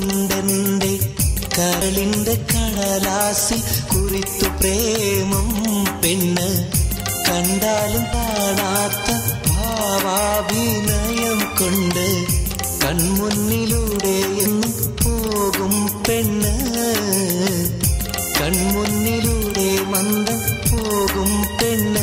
കൊണ്ടെന്റെ കരളിന്റെ കടലാസിൽ കുറിത്തു പ്രേമം പെണ്ണ് കണ്ടാലും കാണാത്ത ഭാവാഭിനയം കൊണ്ട് കൺമുന്നിലൂടെ എന്നും പോകും പെണ്ണ് കൺമുന്നിലൂടെ മന്ദം പോകും പെണ്ണ്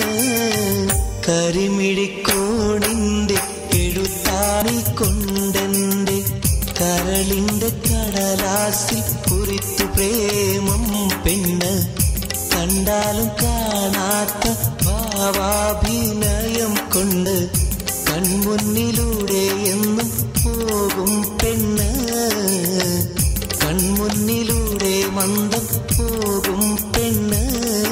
കരിമിഴിക്കോണിന്റെ എഴുത്താണി കൊണ്ടെന്റെ കരളിന്റെ കടലാസിൽ കുറിത്തു പ്രേമം പെണ്ണ് കണ്ടാലും കാണാത്ത ഭാവാഭിനയം കൊണ്ട് കൺമുന്നിലൂടെ എന്നും പോകും പെണ്ണ് കൺമുന്നിലൂടെ മന്ദം പോകും പെണ്ണ്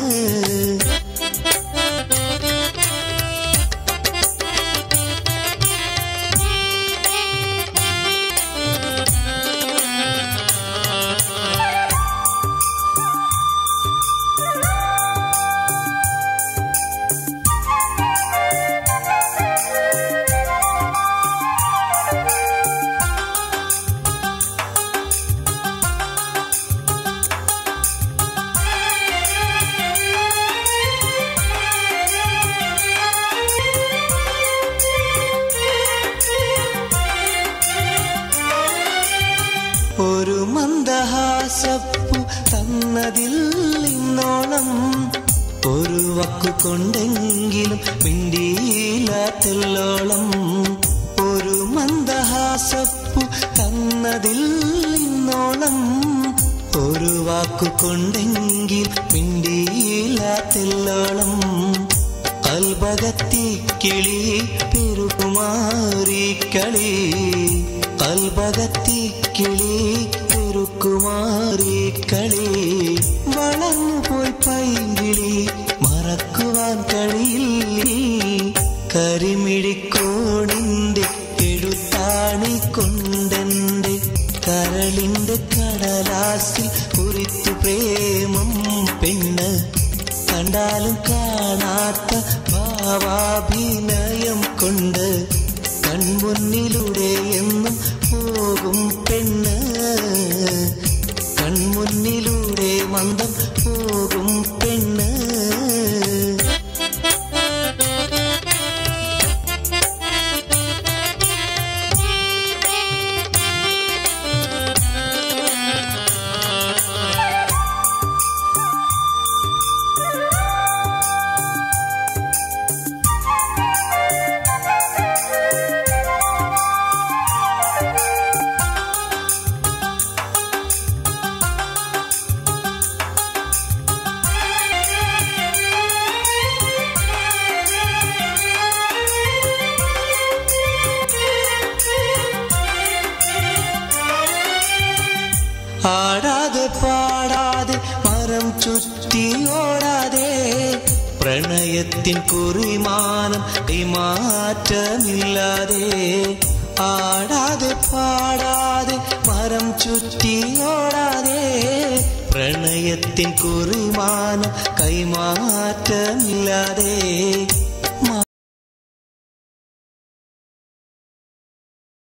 ഒരു മന്ദഹാസപ്പു തന്നതിൽ ഇന്നോളം ഒരു വക്കു കൊണ്ടെങ്കിലും മിണ്ടിയില്ല തെല്ലോളം ഒരു മന്ദഹാസപ്പു തന്നതിൽ ഇന്നോളം ഒരു വാക്കു കൊണ്ടെങ്കിൽ മിണ്ടിയില്ല തെല്ലോളം കൽബകത്തി കിളി പെരുകുമാറി കളി കൽബകത്തി കിളി പെരുക്കുമാറി കളി വളർന്നു പോയി പൈകിളി മറക്കുവാൻ കഴിയില്ലേ കരിമിഴിക്കോണിന്റെ എഴുത്താണി കൊണ്ടെന്റെ കരളിന്റെ കടലാസിൽ കുറിത്തു പ്രേമം പെണ്ണ് കണ്ടാലും കാണാത്ത ഭാവാഭിനയം കൊണ്ട് കൺമുന്നിലൂടെ എന്നും പോകും പെണ്ണ് കൺമുന്നിലൂടെ മന്ദം പോകും പെണ്ണ് ആടാതെ പാടാതെ മരം ചുറ്റി ഓടാതെ പ്രണയത്തിൻ കുറിമാനം കൈമാറ്റമില്ലാതെ ആടാതെ പാടാതെ മരം ചുറ്റി ഓടാതെ പ്രണയത്തിൻ കുറിമാനം കൈമാറ്റമില്ലാതെ